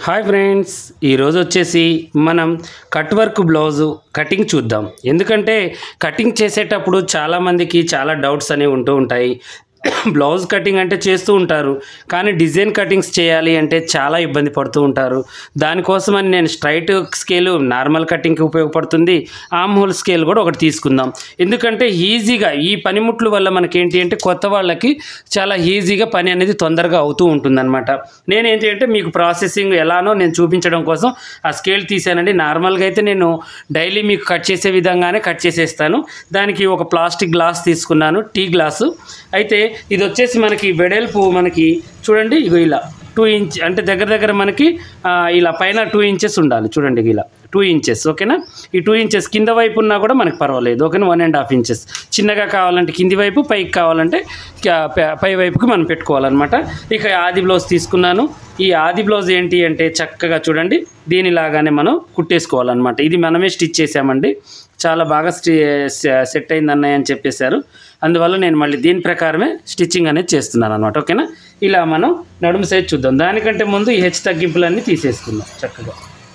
hi friends ఈరోజు వచ్చేసి మనం కట్ వర్క్ బ్లౌజు కటింగ్ చూద్దాం ఎందుకంటే కటింగ్ చేసేటప్పుడు చాలామందికి చాలా డౌట్స్ అనేవి ఉంటూ ఉంటాయి బ్లౌజ్ కటింగ్ అంటే చేస్తూ ఉంటారు కానీ డిజైన్ కటింగ్స్ చేయాలి అంటే చాలా ఇబ్బంది పడుతూ ఉంటారు దానికోసమని నేను స్ట్రైట్ స్కేలు నార్మల్ కటింగ్కి ఉపయోగపడుతుంది ఆమ్ హోల్ స్కేల్ కూడా ఒకటి తీసుకుందాం ఎందుకంటే ఈజీగా ఈ పనిముట్లు వల్ల మనకేంటి అంటే కొత్త వాళ్ళకి చాలా ఈజీగా పని అనేది తొందరగా అవుతూ ఉంటుందన్నమాట నేనేంటి అంటే మీకు ప్రాసెసింగ్ ఎలానో నేను చూపించడం కోసం ఆ స్కేల్ తీసానండి నార్మల్గా అయితే నేను డైలీ మీకు కట్ చేసే విధంగానే కట్ చేసేస్తాను దానికి ఒక ప్లాస్టిక్ గ్లాస్ తీసుకున్నాను టీ గ్లాసు అయితే ఇది వచ్చేసి మనకి వెడల్పు మనకి చూడండి ఇగో ఇలా టూ ఇంచ్ అంటే దగ్గర దగ్గర మనకి ఆ, ఇలా పైన టూ ఇంచెస్ ఉండాలి చూడండి ఇలా టూ ఇంచెస్ ఓకేనా ఈ టూ ఇంచెస్ కింద వైపు ఉన్నా కూడా మనకి పర్వాలేదు ఓకేనా వన్ అండ్ హాఫ్ ఇంచెస్ చిన్నగా కావాలంటే కింది వైపు పైకి కావాలంటే క- ప- పై వైపుకి మనం పెట్టుకోవాలన్నమాట ఇక ఆది బ్లౌజ్ తీసుకున్నాను ఈ ఆది బ్లౌజ్ ఏంటి అంటే చక్కగా చూడండి దీనిలాగానే మనం కుట్టేసుకోవాలన్నమాట ఇది మనమే స్టిచ్ చేసామండి చాలా బాగా స్టి సెట్ అయింది అన్నయ్య అని చెప్పేశారు అందువల్ల నేను మళ్ళీ దీని ప్రకారమే స్టిచ్చింగ్ అనేది చేస్తున్నాను అనమాట ఓకేనా ఇలా మనం నడుము సైజ్ చూద్దాం దానికంటే ముందు ఈ హెచ్ తగ్గింపులన్నీ తీసేసుకుందాం చక్కగా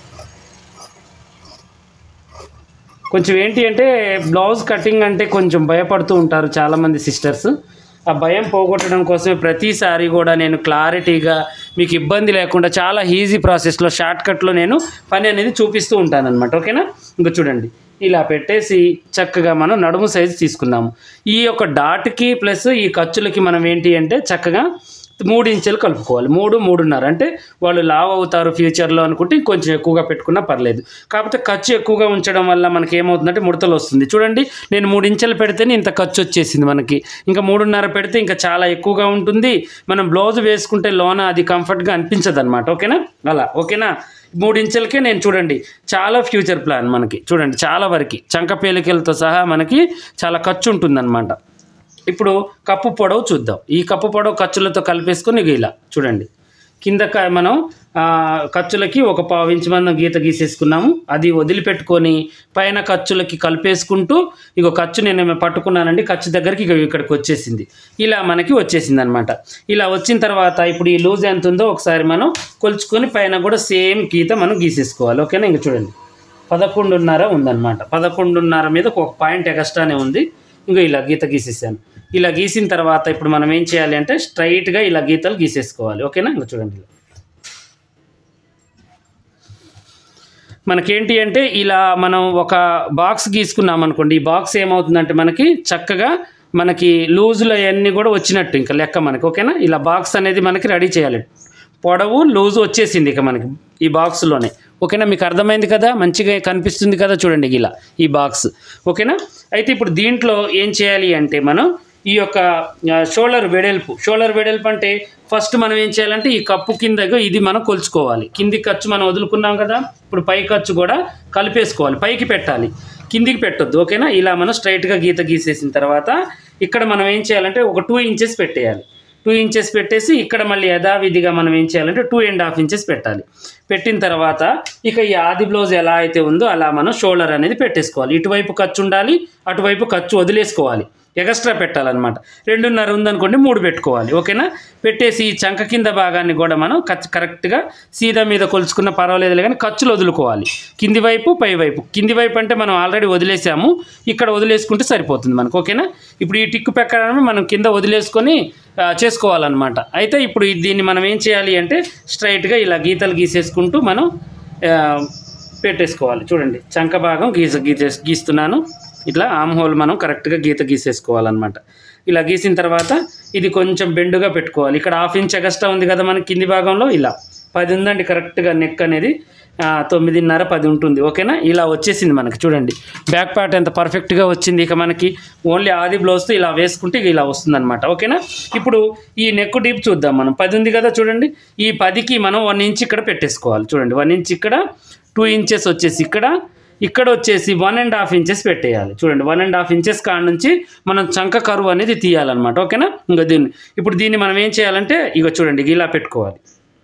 కొంచెం ఏంటి అంటే బ్లౌజ్ కటింగ్ అంటే కొంచెం భయపడుతూ ఉంటారు చాలామంది సిస్టర్స్ ఆ భయం పోగొట్టడం కోసమే ప్రతిసారి కూడా నేను క్లారిటీగా మీకు ఇబ్బంది లేకుండా చాలా ఈజీ ప్రాసెస్లో షార్ట్ కట్లో నేను పని అనేది చూపిస్తూ ఉంటానన్నమాట ఓకేనా ఇంకా చూడండి ఇలా పెట్టేసి చక్కగా మనం నడుము సైజు తీసుకుందాము ఈ యొక్క డాట్కి ప్లస్ ఈ ఖర్చులకి మనం ఏంటి అంటే చక్కగా మూడు ఇంచులు కలుపుకోవాలి మూడు మూడున్నర అంటే వాళ్ళు లావ్ అవుతారు ఫ్యూచర్లో అనుకుంటే కొంచెం ఎక్కువగా పెట్టుకున్నా పర్లేదు కాకపోతే ఖర్చు ఎక్కువగా ఉంచడం వల్ల మనకి ఏమవుతుందంటే ముడతలు వస్తుంది చూడండి నేను మూడు ఇంచులు పెడితేనే ఇంత ఖర్చు వచ్చేసింది మనకి ఇంకా మూడున్నర పెడితే ఇంకా చాలా ఎక్కువగా ఉంటుంది మనం బ్లౌజ్ వేసుకుంటే లోన అది కంఫర్ట్గా అనిపించదు అనమాట ఓకేనా అలా ఓకేనా మూడు ఇంచులకే నేను చూడండి చాలా ఫ్యూచర్ ప్లాన్ మనకి చూడండి చాలా వరకు చంక పేలికలతో సహా మనకి చాలా ఖర్చు ఉంటుందన్నమాట ఇప్పుడు కప్పు పొడవు చూద్దాం ఈ కప్పు పొడవు ఖర్చులతో కలిపేసుకొని ఇగ ఇలా చూడండి కింద క- మనం ఆ, ఖర్చులకి ఒక పావు ఇంచు మందం గీత గీసేసుకున్నాము అది వదిలిపెట్టుకొని పైన ఖర్చులకి కలిపేసుకుంటూ ఇగో ఖర్చు నేను పట్టుకున్నానండి ఖర్చు దగ్గరికి ఇగో ఇక్కడికి వచ్చేసింది ఇలా మనకి వచ్చేసింది అనమాట ఇలా వచ్చిన తర్వాత ఇప్పుడు ఈ లూజ్ ఎంత ఉందో ఒకసారి మనం కొలుచుకొని పైన కూడా సేమ్ గీత మనం గీసేసుకోవాలి ఓకేనా ఇంక చూడండి పదకొండున్నర ఉందన్నమాట పదకొండున్నర మీద ఒక పాయింట్ ఎక్స్ట్రానే ఉంది ఇంకో ఇలా గీత గీసేసాను ఇలా గీసిన తర్వాత ఇప్పుడు మనం ఏం చేయాలి అంటే స్ట్రైట్గా ఇలా గీతలు గీసేసుకోవాలి ఓకేనా ఇంకా చూడండి ఇలా మనకేంటి అంటే ఇలా మనం ఒక బాక్స్ గీసుకున్నాం అనుకోండి ఈ బాక్స్ ఏమవుతుందంటే మనకి చక్కగా మనకి లూజులు అవన్నీ కూడా వచ్చినట్టు ఇంకా లెక్క మనకి ఓకేనా ఇలా బాక్స్ అనేది మనకి రెడీ చేయాలి పొడవు లూజు వచ్చేసింది ఇక మనకి ఈ బాక్స్లోనే ఓకేనా మీకు అర్థమైంది కదా మంచిగా కనిపిస్తుంది కదా చూడండి ఇలా ఈ బాక్స్ ఓకేనా అయితే ఇప్పుడు దీంట్లో ఏం చేయాలి అంటే మనం ఈ యొక్క ఆ, షోల్డర్ వెడల్పు షోల్డర్ వెడల్పు అంటే ఫస్ట్ మనం ఏం చేయాలంటే ఈ కప్పు కింద ఇది మనం కొలుచుకోవాలి కింది ఖర్చు మనం వదులుకున్నాం కదా ఇప్పుడు పై ఖర్చు కూడా కలిపేసుకోవాలి పైకి పెట్టాలి కిందికి పెట్టొద్దు ఓకేనా ఇలా మనం స్ట్రైట్గా గీత గీసేసిన తర్వాత ఇక్కడ మనం ఏం చేయాలంటే ఒక టూ ఇంచెస్ పెట్టేయాలి టూ ఇంచెస్ పెట్టేసి ఇక్కడ మళ్ళీ యథావిధిగా మనం ఏం చేయాలంటే టూ అండ్ హాఫ్ ఇంచెస్ పెట్టాలి పెట్టిన తర్వాత ఇక ఈ ఆది బ్లౌజ్ ఎలా అయితే ఉందో అలా మనం షోల్డర్ అనేది పెట్టేసుకోవాలి ఇటువైపు ఖర్చు ఉండాలి అటువైపు ఖర్చు వదిలేసుకోవాలి ఎక్స్ట్రా పెట్టాలన్నమాట రెండున్నర ఉందనుకోండి మూడు పెట్టుకోవాలి ఓకేనా పెట్టేసి ఈ చంక కింద భాగాన్ని కూడా మనం ఖర్చు కరెక్ట్గా సీదా మీద కొలుచుకున్న పర్వాలేదు కానీ ఖర్చులు వదులుకోవాలి కింది వైపు పై వైపు కింది వైపు అంటే మనం ఆల్రెడీ వదిలేసాము ఇక్కడ వదిలేసుకుంటే సరిపోతుంది మనకు ఓకేనా ఇప్పుడు ఈ టిక్కు ప్రకారం మనం కింద వదిలేసుకొని ఆ, చేసుకోవాలన్నమాట అయితే ఇప్పుడు ఈ- దీన్ని మనం ఏం చేయాలి అంటే స్ట్రైట్గా ఇలా గీతలు గీసేసుకుంటూ మనం ఆ, పెట్టేసుకోవాలి చూడండి చంక భాగం గీస గీసే గీస్తున్నాను ఇట్లా ఆమ్ హోల్ మనం కరెక్ట్గా గీత గీసేసుకోవాలన్నమాట ఇలా గీసిన తర్వాత ఇది కొంచెం బెండుగా పెట్టుకోవాలి ఇక్కడ హాఫ్ ఇంచ్ ఎక్స్ట్రా ఉంది కదా మనకి కింది భాగంలో ఇలా పది ఉందండి కరెక్ట్గా నెక్ అనేది ఆ, తొమ్మిదిన్నర పది ఉంటుంది ఓకేనా ఇలా వచ్చేసింది మనకి చూడండి బ్యాక్ పార్ట్ ఎంత పర్ఫెక్ట్గా వచ్చింది ఇక మనకి ఓన్లీ ఆది బ్లౌజ్తో ఇలా వేసుకుంటే ఇక ఇలా వస్తుందన్నమాట ఓకేనా ఇప్పుడు ఈ నెక్ డీప్ చూద్దాం మనం పది ఉంది కదా చూడండి ఈ పదికి మనం వన్ ఇంచ్ ఇక్కడ పెట్టేసుకోవాలి చూడండి వన్ ఇంచ్ ఇక్కడ టూ ఇంచెస్ వచ్చేసి ఇక్కడ ఇక్కడ వచ్చేసి వన్ అండ్ హాఫ్ ఇంచెస్ పెట్టేయాలి చూడండి వన్ అండ్ హాఫ్ ఇంచెస్ కాడ నుంచి మనం చంక కరువు అనేది తీయాలన్నమాట ఓకేనా ఇంకా దీన్ని ఇప్పుడు దీన్ని మనం ఏం చేయాలంటే ఇక చూడండి ఇలా పెట్టుకోవాలి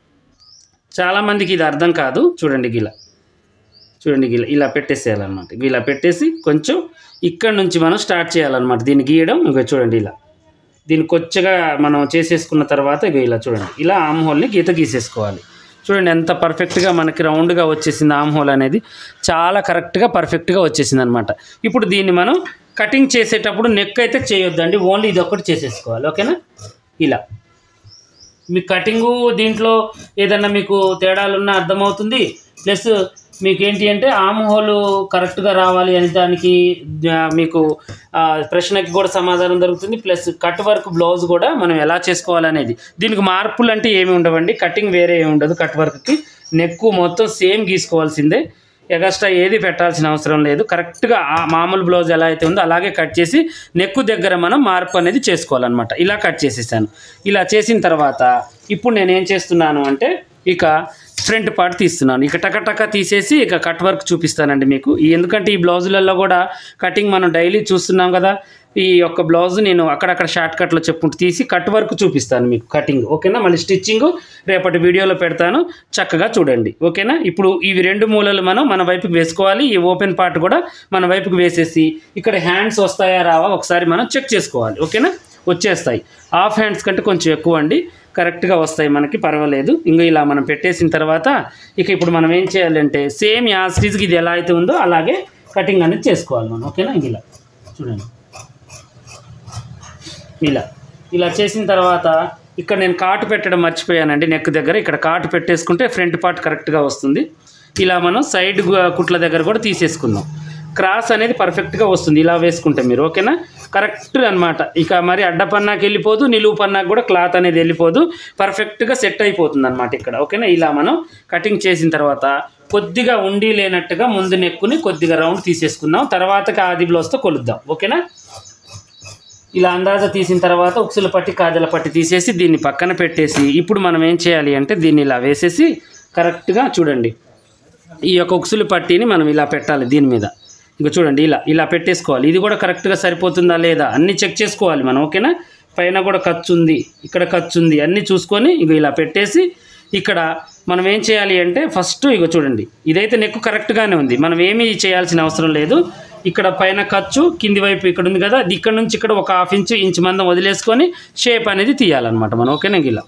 చాలామందికి ఇది అర్థం కాదు చూడండి ఇలా చూడండి ఇలా ఇలా పెట్టేసేయాలన్నమాట ఇలా పెట్టేసి కొంచెం ఇక్కడ నుంచి మనం స్టార్ట్ చేయాలన్నమాట దీన్ని గీయడం ఇంకా చూడండి ఇలా దీన్ని కొచ్చగా మనం చేసేసుకున్న తర్వాత ఇగో ఇలా చూడండి ఇలా ఆమ్ హోల్ని గీత గీసేసుకోవాలి చూడండి ఎంత పర్ఫెక్ట్గా మనకి రౌండ్గా వచ్చేసింది ఆమ్ హోల్ అనేది చాలా కరెక్ట్గా పర్ఫెక్ట్గా వచ్చేసింది అనమాట ఇప్పుడు దీన్ని మనం కటింగ్ చేసేటప్పుడు నెక్ అయితే చేయొద్దండి ఓన్లీ ఇది ఒక్కటి చేసేసుకోవాలి ఓకేనా ఇలా మీ కటింగు దీంట్లో ఏదన్నా మీకు తేడాలున్నా అర్థమవుతుంది ప్లస్ మీకు ఏంటి అంటే ఆమ్ హోల్ కరెక్ట్గా రావాలి అని దానికి ఆ, మీకు ఆ, ప్రశ్నకి కూడా సమాధానం దొరుకుతుంది ప్లస్ కట్ వర్క్ బ్లౌజ్ కూడా మనం ఎలా చేసుకోవాలనేది దీనికి మార్పులు అంటే ఏమి ఉండవండి కటింగ్ వేరే ఏమి ఉండదు కట్ వర్క్కి నెక్ మొత్తం సేమ్ గీసుకోవాల్సిందే ఎగస్ట్రా ఏది పెట్టాల్సిన అవసరం లేదు కరెక్ట్గా ఆ మామూలు బ్లౌజ్ ఎలా అయితే ఉందో అలాగే కట్ చేసి నెక్ దగ్గర మనం మార్పు అనేది చేసుకోవాలన్నమాట ఇలా కట్ చేసేసాను ఇలా చేసిన తర్వాత ఇప్పుడు నేను ఏం చేస్తున్నాను అంటే ఇక ఫ్రంట్ పార్ట్ తీస్తున్నాను ఇక టక టక తీసేసి ఇక కట్ వర్క్ చూపిస్తానండి మీకు ఈ- ఎందుకంటే ఈ బ్లౌజులలో కూడా కటింగ్ మనం డైలీ చూస్తున్నాం కదా ఈ యొక్క బ్లౌజ్ నేను అక్కడక్కడ షార్ట్ కట్లో చెప్పుకుంటూ తీసి కట్ వర్క్ చూపిస్తాను మీకు కటింగ్ ఓకేనా మళ్ళీ స్టిచ్చింగ్ రేపటి వీడియోలో పెడతాను చక్కగా చూడండి ఓకేనా ఇప్పుడు ఇవి రెండు మూలలు మనం మన వైపుకి వేసుకోవాలి ఈ ఓపెన్ పార్ట్ కూడా మన వైపుకి వేసేసి ఇక్కడ హ్యాండ్స్ వస్తాయా రావా ఒకసారి మనం చెక్ చేసుకోవాలి ఓకేనా వచ్చేస్తాయి హాఫ్ హ్యాండ్స్ కంటే కొంచెం ఎక్కువ అండి కరెక్ట్గా వస్తాయి మనకి పర్వాలేదు ఇంకా ఇలా మనం పెట్టేసిన తర్వాత ఇక ఇప్పుడు మనం ఏం చేయాలంటే సేమ్ యాస్టీజ్కి ఇది ఎలా అయితే ఉందో అలాగే కటింగ్ అనేది చేసుకోవాలి మనం ఓకేనా ఇంక ఇలా చూడండి ఇలా ఇలా చేసిన తర్వాత ఇక్కడ నేను కాటు పెట్టడం మర్చిపోయానండి నెక్ దగ్గర ఇక్కడ కాటు పెట్టేసుకుంటే ఫ్రంట్ పార్ట్ కరెక్ట్గా వస్తుంది ఇలా మనం సైడ్ గు- కుట్ల దగ్గర కూడా తీసేసుకుందాం క్రాస్ అనేది పర్ఫెక్ట్గా వస్తుంది ఇలా వేసుకుంటే మీరు ఓకేనా కరెక్ట్ అన్నమాట ఇక మరి అడ్డ పన్నాకి వెళ్ళిపోదు నిలువు పన్నాకు కూడా క్లాత్ అనేది వెళ్ళిపోదు పర్ఫెక్ట్గా సెట్ అయిపోతుంది అనమాట ఇక్కడ ఓకేనా ఇలా మనం కటింగ్ చేసిన తర్వాత కొద్దిగా ఉండి లేనట్టుగా ముందు నెక్కుని కొద్దిగా రౌండ్ తీసేసుకుందాం తర్వాతకి ఆది బ్లౌజ్తో కొలుద్దాం ఓకేనా ఇలా అందాజ తీసిన తర్వాత ఉక్సుల పట్టి కాజల పట్టి తీసేసి దీన్ని పక్కన పెట్టేసి ఇప్పుడు మనం ఏం చేయాలి అంటే దీన్ని ఇలా వేసేసి కరెక్ట్గా చూడండి ఈ యొక్క ఉక్సులు పట్టీని మనం ఇలా పెట్టాలి దీని మీద ఇక చూడండి ఇలా ఇలా పెట్టేసుకోవాలి ఇది కూడా కరెక్ట్గా సరిపోతుందా లేదా అన్నీ చెక్ చేసుకోవాలి మనం ఓకేనా పైన కూడా ఖర్చు ఉంది ఇక్కడ ఖర్చు ఉంది అన్నీ చూసుకొని ఇక ఇలా పెట్టేసి ఇక్కడ మనం ఏం చేయాలి అంటే ఫస్ట్ ఇక చూడండి ఇదైతే నెక్ కరెక్ట్గానే ఉంది మనం ఏమీ చేయాల్సిన అవసరం లేదు ఇక్కడ పైన ఖర్చు కింది వైపు ఇక్కడ ఉంది కదా అది ఇక్కడ నుంచి ఇక్కడ ఒక హాఫ్ ఇంచ్ ఇంచ్ మందం వదిలేసుకొని షేప్ అనేది తీయాలన్నమాట మనం ఓకేనా ఇలా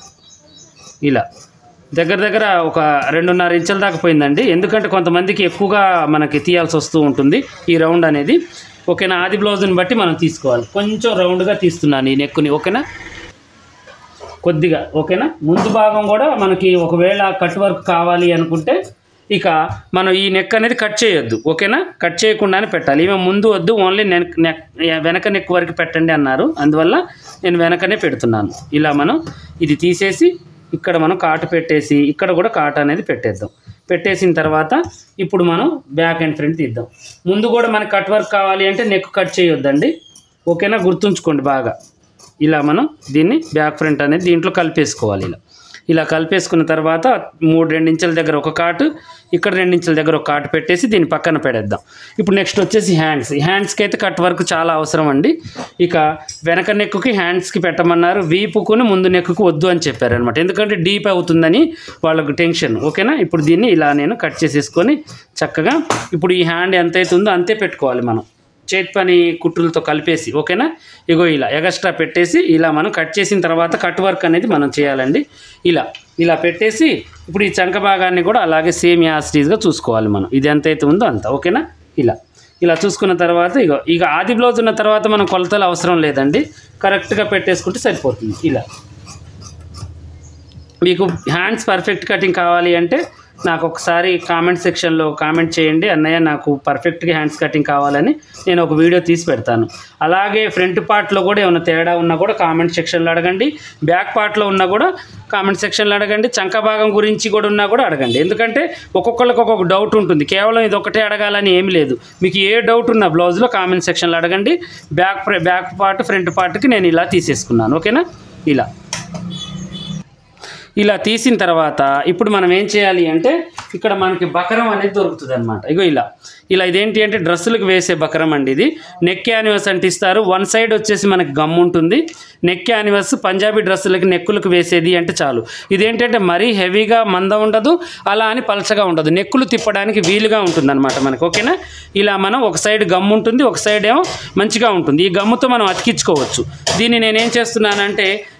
ఇలా దగ్గర దగ్గర ఒక రెండున్నర ఇంచుల దాకా పోయిందండి ఎందుకంటే కొంతమందికి ఎక్కువగా మనకి తీయాల్సి వస్తూ ఉంటుంది ఈ రౌండ్ అనేది ఓకేనా ఆది బ్లౌజ్ని బట్టి మనం తీసుకోవాలి కొంచెం రౌండ్గా తీస్తున్నాను ఈ నెక్కుని ఓకేనా కొద్దిగా ఓకేనా ముందు భాగం కూడా మనకి ఒకవేళ కట్ వర్క్ కావాలి అనుకుంటే ఇక మనం ఈ నెక్ అనేది కట్ చేయొద్దు ఓకేనా కట్ చేయకుండానే పెట్టాలి ఈమె ముందు వద్దు ఓన్లీ నెక్ నెక్ వెనక నెక్ వరకు పెట్టండి అన్నారు అందువల్ల నేను వెనకనే పెడుతున్నాను ఇలా మనం ఇది తీసేసి ఇక్కడ మనం కాటు పెట్టేసి ఇక్కడ కూడా కాటు అనేది పెట్టేద్దాం పెట్టేసిన తర్వాత ఇప్పుడు మనం బ్యాక్ అండ్ ఫ్రంట్ తీద్దాం ముందు కూడా మనకి కట్ వర్క్ కావాలి అంటే నెక్ కట్ చేయొద్దండి ఓకేనా గుర్తుంచుకోండి బాగా ఇలా మనం దీన్ని బ్యాక్ ఫ్రంట్ అనేది దీంట్లో కలిపేసుకోవాలి ఇలా ఇలా కలిపేసుకున్న తర్వాత మూడు రెండించుల దగ్గర ఒక కాటు ఇక్కడ రెండించుల దగ్గర ఒక కాటు పెట్టేసి దీన్ని పక్కన పెడేద్దాం ఇప్పుడు నెక్స్ట్ వచ్చేసి హ్యాండ్స్ హ్యాండ్స్కి అయితే కట్ వర్క్ చాలా అవసరం అండి ఇక వెనక నెక్కుకి హ్యాండ్స్కి పెట్టమన్నారు వీపుకుని ముందు నెక్కుకు వద్దు అని చెప్పారు అనమాట ఎందుకంటే డీప్ అవుతుందని వాళ్ళకు టెన్షన్ ఓకేనా ఇప్పుడు దీన్ని ఇలా నేను కట్ చేసేసుకొని చక్కగా ఇప్పుడు ఈ హ్యాండ్ ఎంత అవుతుందో అంతే పెట్టుకోవాలి మనం చేతి పని కుట్టులతో కలిపేసి ఓకేనా ఇగో ఇలా ఎగస్ట్రా పెట్టేసి ఇలా మనం కట్ చేసిన తర్వాత కట్ వర్క్ అనేది మనం చేయాలండి ఇలా ఇలా పెట్టేసి ఇప్పుడు ఈ చంక భాగాన్ని కూడా అలాగే సేమ్ యాసిటీస్గా చూసుకోవాలి మనం ఇది ఎంత అయితే ఉందో అంత ఓకేనా ఇలా ఇలా చూసుకున్న తర్వాత ఇగో ఇక ఆది బ్లౌజ్ ఉన్న తర్వాత మనం కొలతలు అవసరం లేదండి కరెక్ట్గా పెట్టేసుకుంటే సరిపోతుంది ఇలా మీకు హ్యాండ్స్ పర్ఫెక్ట్ కటింగ్ కావాలి అంటే నాకు ఒకసారి కామెంట్ సెక్షన్లో కామెంట్ చేయండి అన్నయ్య నాకు పర్ఫెక్ట్గా హ్యాండ్స్ కటింగ్ కావాలని నేను ఒక వీడియో తీసి పెడతాను అలాగే ఫ్రంట్ పార్ట్లో కూడా ఏమైనా తేడా ఉన్నా కూడా కామెంట్ సెక్షన్లో అడగండి బ్యాక్ పార్ట్లో ఉన్నా కూడా కామెంట్ సెక్షన్లో అడగండి చంక భాగం గురించి కూడా ఉన్నా కూడా అడగండి ఎందుకంటే ఒక్కొక్కరికి ఒక్కొక్క డౌట్ ఉంటుంది కేవలం ఇది ఒకటే అడగాలని ఏమి లేదు మీకు ఏ డౌట్ ఉన్నా బ్లౌజ్లో కామెంట్ సెక్షన్లో అడగండి బ్యాక్ బ్యాక్ పార్ట్ ఫ్రంట్ పార్ట్కి నేను ఇలా తీసేసుకున్నాను ఓకేనా ఇలా ఇలా తీసిన తర్వాత ఇప్పుడు మనం ఏం చేయాలి అంటే ఇక్కడ మనకి బకరం అనేది దొరుకుతుంది అనమాట ఇగో ఇలా ఇలా ఇదేంటి అంటే డ్రెస్సులకు వేసే బకరం అండి ఇది నెక్ యానివర్స్ అంటే ఇస్తారు వన్ సైడ్ వచ్చేసి మనకి గమ్ ఉంటుంది నెక్ యానివర్స్ పంజాబీ డ్రెస్సులకి నెక్కులకు వేసేది అంటే చాలు ఇదేంటంటే మరీ హెవీగా మందం ఉండదు అలా అని పలచగా ఉండదు నెక్కులు తిప్పడానికి వీలుగా ఉంటుంది అనమాట మనకి ఓకేనా ఇలా మనం ఒక సైడ్ గమ్ ఉంటుంది ఒక సైడ్ ఏమో మంచిగా ఉంటుంది ఈ గమ్ముతో మనం అతికించుకోవచ్చు దీన్ని నేనేం చేస్తున్నానంటే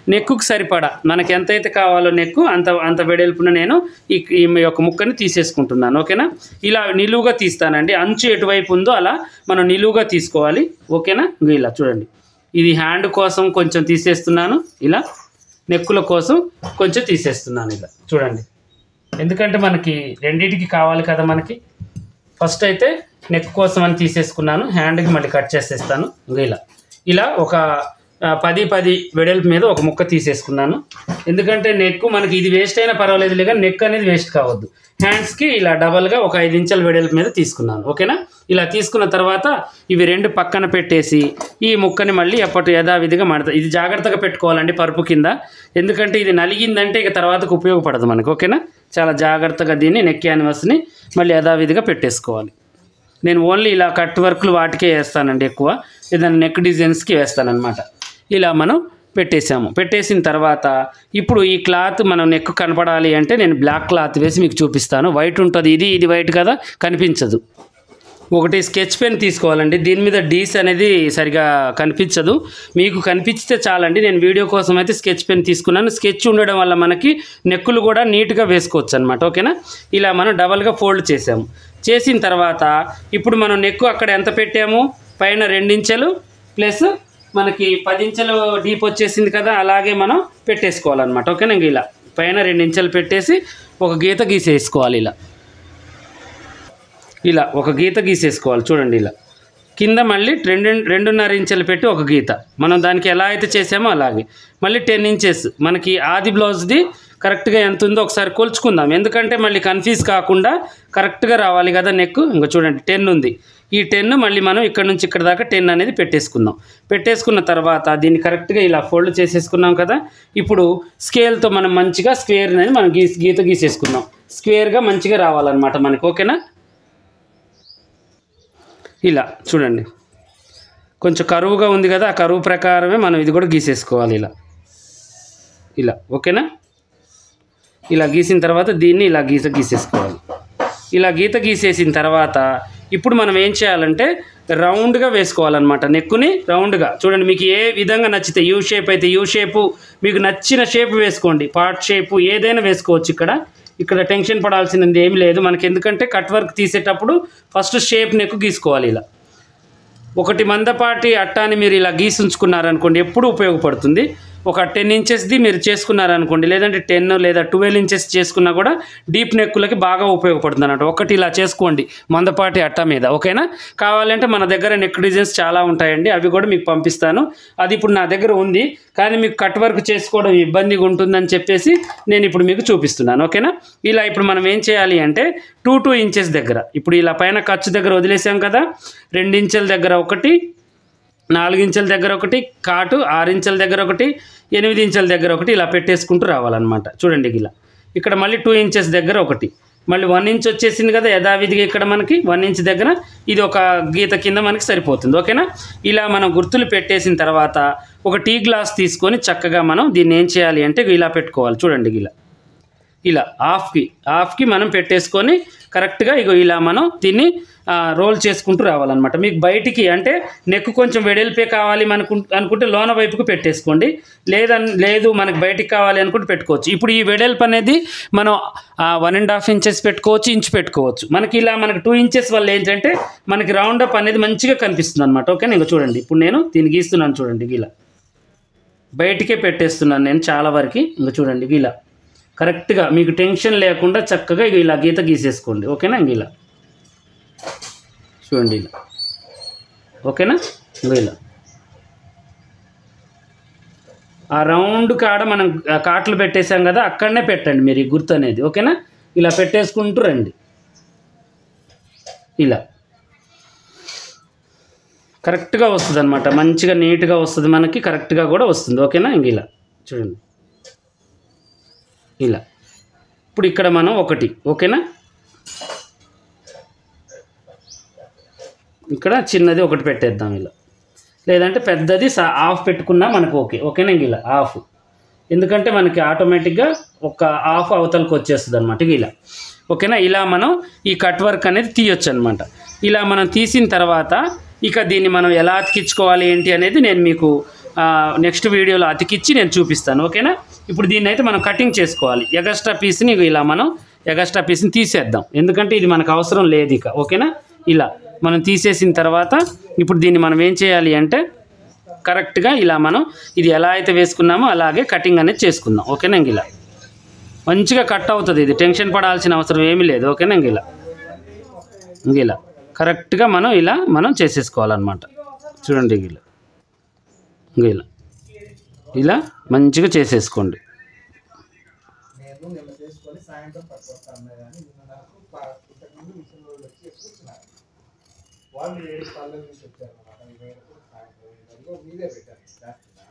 నెక్కుకు సరిపడా మనకి ఎంతైతే కావాలో నెక్కు అంత అంత వెడల్పున నేను ఈ ఈ యొక్క ముక్కని తీసేసుకుంటున్నాను ఓకేనా ఇలా నిలువుగా తీస్తానండి అంచు ఎటువైపు ఉందో అలా మనం నిలువుగా తీసుకోవాలి ఓకేనా ఇంగో ఇలా చూడండి ఇది హ్యాండ్ కోసం కొంచెం తీసేస్తున్నాను ఇలా నెక్కుల కోసం కొంచెం తీసేస్తున్నాను ఇలా చూడండి ఎందుకంటే మనకి రెండింటికి కావాలి కదా మనకి ఫస్ట్ అయితే నెక్ కోసం అని తీసేసుకున్నాను హ్యాండ్కి మళ్ళీ కట్ చేసేస్తాను ఇంకా ఇలా ఇలా ఒక ఆ, పది పది వెడల్పు మీద ఒక ముక్క తీసేసుకున్నాను ఎందుకంటే నెక్ మనకి ఇది వేస్ట్ అయినా పర్వాలేదు లేక నెక్ అనేది వేస్ట్ కావద్దు హ్యాండ్స్కి ఇలా డబల్గా ఒక ఐదు ఇంచుల వెడల్పు మీద తీసుకున్నాను ఓకేనా ఇలా తీసుకున్న తర్వాత ఇవి రెండు పక్కన పెట్టేసి ఈ ముక్కని మళ్ళీ ఎప్పటి యథావిధిగా మడత ఇది జాగ్రత్తగా పెట్టుకోవాలండి పరుపు కింద ఎందుకంటే ఇది నలిగిందంటే ఇక తర్వాతకు ఉపయోగపడదు మనకు ఓకేనా చాలా జాగ్రత్తగా దీన్ని నెక్ క్యాన్వాస్ని మళ్ళీ యథావిధిగా పెట్టేసుకోవాలి నేను ఓన్లీ ఇలా కట్ వర్క్లు వాటికే వేస్తానండి ఎక్కువ ఏదైనా నెక్ డిజైన్స్కి వేస్తానన్నమాట ఇలా మనం పెట్టేసాము పెట్టేసిన తర్వాత ఇప్పుడు ఈ క్లాత్ మనం నెక్ కనపడాలి అంటే నేను బ్లాక్ క్లాత్ వేసి మీకు చూపిస్తాను వైట్ ఉంటుంది ఇది ఇది వైట్ కదా కనిపించదు ఒకటి స్కెచ్ పెన్ తీసుకోవాలండి దీని మీద డీస్ అనేది సరిగా కనిపించదు మీకు కనిపిస్తే చాలండి నేను వీడియో కోసం అయితే స్కెచ్ పెన్ తీసుకున్నాను స్కెచ్ ఉండడం వల్ల మనకి నెక్కులు కూడా నీట్గా వేసుకోవచ్చు అనమాట ఓకేనా ఇలా మనం డబల్గా ఫోల్డ్ చేసాము చేసిన తర్వాత ఇప్పుడు మనం నెక్కు అక్కడ ఎంత పెట్టాము పైన రెండించెలు ప్లస్ మనకి పది ఇంచెలు డీప్ వచ్చేసింది కదా అలాగే మనం పెట్టేసుకోవాలన్నమాట ఓకేనా ఇంక ఇలా పైన రెండు ఇంచెలు పెట్టేసి ఒక గీత గీసేసుకోవాలి ఇలా ఇలా ఒక గీత గీసేసుకోవాలి చూడండి ఇలా కింద మళ్ళీ రెండు రెండున్నర ఇంచెలు పెట్టి ఒక గీత మనం దానికి ఎలా అయితే చేసామో అలాగే మళ్ళీ టెన్ ఇంచెస్ మనకి ఆది బ్లౌజ్ది కరెక్ట్గా ఎంత ఉందో ఒకసారి కొలుచుకుందాం ఎందుకంటే మళ్ళీ కన్ఫ్యూజ్ కాకుండా కరెక్ట్గా రావాలి కదా నెక్ ఇంకా చూడండి టెన్ ఉంది ఈ టెన్ మళ్ళీ మనం ఇక్కడ నుంచి ఇక్కడ దాకా టెన్ అనేది పెట్టేసుకుందాం పెట్టేసుకున్న తర్వాత దీన్ని కరెక్ట్గా ఇలా ఫోల్డ్ చేసేసుకున్నాం కదా ఇప్పుడు స్కేల్తో మనం మంచిగా స్క్వేర్ అనేది మనం గీసి గీత గీసేసుకుందాం స్క్వేర్గా మంచిగా రావాలన్నమాట మనకి ఓకేనా ఇలా చూడండి కొంచెం కరువుగా ఉంది కదా ఆ కరువు ప్రకారమే మనం ఇది కూడా గీసేసుకోవాలి ఇలా ఇలా ఓకేనా ఇలా గీసిన తర్వాత దీన్ని ఇలా గీత గీసేసుకోవాలి ఇలా గీత గీసేసిన తర్వాత ఇప్పుడు మనం ఏం చేయాలంటే రౌండ్గా వేసుకోవాలన్నమాట నెక్కుని రౌండ్గా చూడండి మీకు ఏ విధంగా నచ్చితే యూ షేప్ అయితే యూ షేపు మీకు నచ్చిన షేప్ వేసుకోండి పార్ట్ షేపు ఏదైనా వేసుకోవచ్చు ఇక్కడ ఇక్కడ టెన్షన్ పడాల్సినది ఏమీ లేదు మనకి ఎందుకంటే కట్ వర్క్ తీసేటప్పుడు ఫస్ట్ షేప్ నెక్ గీసుకోవాలి ఇలా ఒకటి మందపాటి అట్టాని మీరు ఇలా గీసి ఉంచుకున్నారనుకోండి ఎప్పుడు ఉపయోగపడుతుంది ఒక టెన్ ఇంచెస్ది మీరు చేసుకున్నారనుకోండి లేదంటే టెన్ లేదా ట్వెల్వ్ ఇంచెస్ చేసుకున్నా కూడా డీప్ నెక్కులకి బాగా ఉపయోగపడుతుంది అన్నట్టు ఒకటి ఇలా చేసుకోండి మందపాటి అట్ట మీద ఓకేనా కావాలంటే మన దగ్గర నెక్ డిజైన్స్ చాలా ఉంటాయండి అవి కూడా మీకు పంపిస్తాను అది ఇప్పుడు నా దగ్గర ఉంది కానీ మీకు కట్ వర్క్ చేసుకోవడం ఇబ్బందిగా ఉంటుందని చెప్పేసి నేను ఇప్పుడు మీకు చూపిస్తున్నాను ఓకేనా ఇలా ఇప్పుడు మనం ఏం చేయాలి అంటే టూ టూ ఇంచెస్ దగ్గర ఇప్పుడు ఇలా పైన ఖర్చు దగ్గర వదిలేసాం కదా రెండు ఇంచెల దగ్గర ఒకటి నాలుగు ఇంచెల దగ్గర ఒకటి కాటు ఆరు ఇంచెల దగ్గర ఒకటి ఎనిమిది ఇంచెల దగ్గర ఒకటి ఇలా పెట్టేసుకుంటూ రావాలన్నమాట చూడండి ఇలా ఇక్కడ మళ్ళీ టూ ఇంచెస్ దగ్గర ఒకటి మళ్ళీ వన్ ఇంచ్ వచ్చేసింది కదా యథావిధిగా ఇక్కడ మనకి వన్ ఇంచ్ దగ్గర ఇది ఒక గీత కింద మనకి సరిపోతుంది ఓకేనా ఇలా మనం గుర్తులు పెట్టేసిన తర్వాత ఒక టీ గ్లాస్ తీసుకొని చక్కగా మనం దీన్ని ఏం చేయాలి అంటే ఇలా పెట్టుకోవాలి చూడండి ఇలా ఇలా హాఫ్కి హాఫ్కి మనం పెట్టేసుకొని కరెక్ట్గా ఇగో ఇలా మనం దీన్ని ఆ, రోల్ చేసుకుంటూ రావాలన్నమాట మీకు బయటికి అంటే నెక్ కొంచెం వెడల్పే కావాలి మనకు అనుకుంటే లోన వైపుకు పెట్టేసుకోండి లేదని లేదు మనకు బయటికి కావాలి అనుకుంటే పెట్టుకోవచ్చు ఇప్పుడు ఈ వెడల్పు అనేది మనం వన్ అండ్ హాఫ్ ఇంచెస్ పెట్టుకోవచ్చు ఇంచ్ పెట్టుకోవచ్చు మనకి ఇలా మనకి టూ ఇంచెస్ వల్ల ఏంటంటే మనకి రౌండ్ అప్ అనేది మంచిగా కనిపిస్తుంది అనమాట ఓకేనా ఇంకా చూడండి ఇప్పుడు నేను దీన్ని గీస్తున్నాను చూడండి ఇలా బయటికే పెట్టేస్తున్నాను నేను చాలా వరకు ఇంకా చూడండి ఇలా కరెక్ట్గా మీకు టెన్షన్ లేకుండా చక్కగా ఇగ ఇలా గీత గీసేసుకోండి ఓకేనా ఇంక ఇలా చూడండి ఇలా ఓకేనా ఇంకో ఇలా ఆ రౌండ్ కాడ మనం ఆ కాట్లు పెట్టేసాం కదా అక్కడనే పెట్టండి మీరు ఈ గుర్తు అనేది ఓకేనా ఇలా పెట్టేసుకుంటూ రండి ఇలా కరెక్ట్గా వస్తుంది అనమాట మంచిగా నీట్గా వస్తుంది మనకి కరెక్ట్గా కూడా వస్తుంది ఓకేనా ఇంక ఇలా చూడండి ఇలా ఇప్పుడు ఇక్కడ మనం ఒకటి ఓకేనా ఇక్కడ చిన్నది ఒకటి పెట్టేద్దాం ఇలా లేదంటే పెద్దది సా ఆఫ్ పెట్టుకున్నా మనకు ఓకే ఓకేనా ఇంక ఇలా ఆఫ్ ఎందుకంటే మనకి ఆటోమేటిక్గా ఒక ఆఫ్ అవతలకి వచ్చేస్తుంది అనమాట ఇలా ఓకేనా ఇలా మనం ఈ కట్ వర్క్ అనేది తీయొచ్చు అనమాట ఇలా మనం తీసిన తర్వాత ఇక దీన్ని మనం ఎలా అతికించుకోవాలి ఏంటి అనేది నేను మీకు నెక్స్ట్ వీడియోలో అతికిచ్చి నేను చూపిస్తాను ఓకేనా ఇప్పుడు దీన్ని అయితే మనం కటింగ్ చేసుకోవాలి ఎగస్ట్రా పీస్ని ఇగో ఇలా మనం ఎగస్ట్రా పీస్ని తీసేద్దాం ఎందుకంటే ఇది మనకు అవసరం లేదు ఇక ఓకేనా ఇలా మనం తీసేసిన తర్వాత ఇప్పుడు దీన్ని మనం ఏం చేయాలి అంటే కరెక్ట్గా ఇలా మనం ఇది ఎలా అయితే వేసుకున్నామో అలాగే కటింగ్ అనేది చేసుకుందాం ఓకేనా ఇంక ఇలా మంచిగా కట్ అవుతుంది ఇది టెన్షన్ పడాల్సిన అవసరం ఏమీ లేదు ఓకేనా ఇంక ఇలా ఇంక ఇలా కరెక్ట్గా మనం ఇలా మనం చేసేసుకోవాలన్నమాట చూడండి ఇంక ఇలా ఇంక ఇలా ఇలా మంచిగా చేసేసుకోండి నేను నిన్న చేసుకొని సాయంత్రం పట్టుకొస్తాను కానీ నిన్న నాకు పా- ఇంతకుముందు మిషన్ వాళ్ళు వచ్చి కూర్చున్నారు వాళ్ళు ఏడు పళ్ళ నుంచి వచ్చారు అన్నమాట ఈ మేరకు సాయంత్రం ఏడున్నరకి మీదే పెట్టారు చేస్తున్నా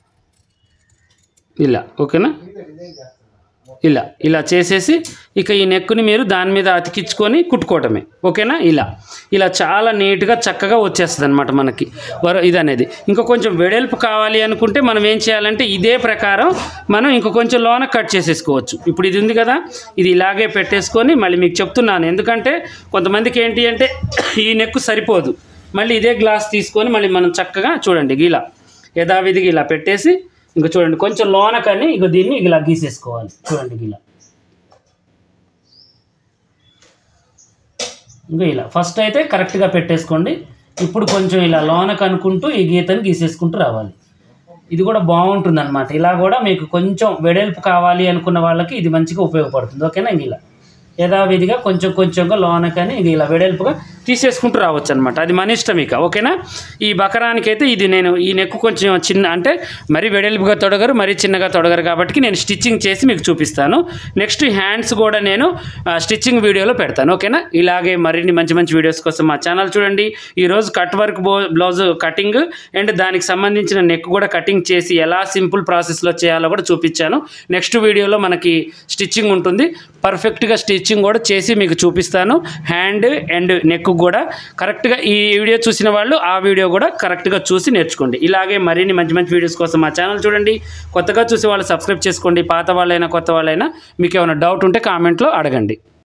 ఇలా ఓకేనా మీదే డిజైన్ చేస్తున్నా ఇలా ఇలా చేసేసి ఇక ఈ నెక్కుని మీరు దాని మీద అతికించుకొని కుట్టుకోవటమే ఓకేనా ఇలా ఇలా చాలా నీట్గా చక్కగా వచ్చేస్తుంది అనమాట మనకి వర ఇది అనేది ఇంకా కొంచెం వెడల్పు కావాలి అనుకుంటే మనం ఏం చేయాలంటే ఇదే ప్రకారం మనం ఇంక కొంచెం లోన కట్ చేసేసుకోవచ్చు ఇప్పుడు ఇది ఉంది కదా ఇది ఇలాగే పెట్టేసుకొని మళ్ళీ మీకు చెప్తున్నాను ఎందుకంటే కొంతమందికి ఏంటి అంటే ఈ నెక్కు సరిపోదు మళ్ళీ ఇదే గ్లాస్ తీసుకొని మళ్ళీ మనం చక్కగా చూడండి ఇలా యథావిధిగా ఇలా పెట్టేసి ఇంకా చూడండి కొంచెం లోనకని ఇక దీన్ని ఇలా గీసేసుకోవాలి చూడండి ఇలా ఇంకా ఇలా ఫస్ట్ అయితే కరెక్ట్గా పెట్టేసుకోండి ఇప్పుడు కొంచెం ఇలా లోనకు అనుకుంటూ ఈ గీతని గీసేసుకుంటూ రావాలి ఇది కూడా బాగుంటుంది అనమాట ఇలా కూడా మీకు కొంచెం వెడల్పు కావాలి అనుకున్న వాళ్ళకి ఇది మంచిగా ఉపయోగపడుతుంది ఓకేనా ఇంక ఇలా యథావిధిగా కొంచెం కొంచెంగా లోనకని ఇంక ఇలా వెడల్పుగా తీసేసుకుంటూ రావచ్చు అనమాట అది మన ఇష్టం ఇక ఓకేనా ఈ బకరానికైతే ఇది నేను ఈ నెక్కు కొంచెం చిన్న అంటే మరీ వెడల్పుగా తొడగరు మరీ చిన్నగా తొడగరు కాబట్టి నేను స్టిచ్చింగ్ చేసి మీకు చూపిస్తాను నెక్స్ట్ హ్యాండ్స్ కూడా నేను ఆ, స్టిచ్చింగ్ వీడియోలో పెడతాను ఓకేనా ఇలాగే మరిన్ని మంచి మంచి వీడియోస్ కోసం మా ఛానల్ చూడండి ఈరోజు cut work bow blouse cutting and దానికి సంబంధించిన నెక్ కూడా కటింగ్ చేసి ఎలా సింపుల్ ప్రాసెస్లో చేయాలో కూడా చూపించాను నెక్స్ట్ వీడియోలో మనకి స్టిచ్చింగ్ ఉంటుంది పర్ఫెక్ట్గా స్టిచ్చింగ్ కూడా చేసి మీకు చూపిస్తాను హ్యాండ్ అండ్ నెక్ కూడా కరెక్ట్గా ఈ వీడియో చూసిన వాళ్ళు ఆ వీడియో కూడా కరెక్ట్గా చూసి నేర్చుకోండి ఇలాగే మరిన్ని మంచి మంచి వీడియోస్ కోసం మా ఛానల్ చూడండి కొత్తగా చూసే వాళ్ళు సబ్స్క్రైబ్ చేసుకోండి పాత వాళ్ళైనా కొత్త వాళ్ళైనా మీకు ఏమైనా డౌట్ ఉంటే కామెంట్లో అడగండి